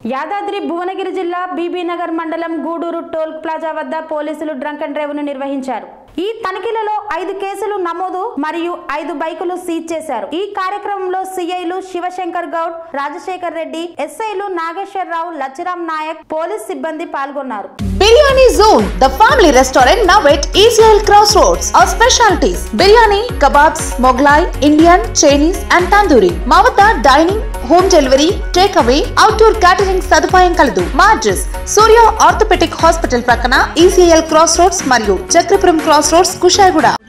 యాదాద్రి భువనగిరి జిల్లా బీబీనగర్ మండలం Gudur toll plaza వద్ద పోలీసులు డ్రంక్ అండ్ డ్రైవ్ ను నిర్వహించారు ఈ తనిఖీలలో ఐదు కేసులు నమోదు మరియు ఐదు బైకులు సీజ్ చేశారు ఈ కార్యక్రమంలో సిఐలు శివశంకర్ గౌడ్ రాజశేఖర్ రెడ్డి ఎస్ఐలు నాగేశ్వరరావు లచ్చిరామ్ నాయక్ పోలీస్ సిబ్బంది పాల్గొన్నారు biryani zone the family restaurant now at ECIL cross roads our specialities biryani kebabs Mughlai Indian Chinese and tandoori మా వద్ద dining home delivery take away outdoor catering సదుపాయం కలదు మా అడ్రస్ సూర్య ఆర్థోపెటిక్ హాస్పిటల్ ప్రక్కన ఈసీఎల్ క్రాస్ రోడ్స్ మరియు చక్రపురం క్రాస్ రోడ్స్ కుషాయిగూడ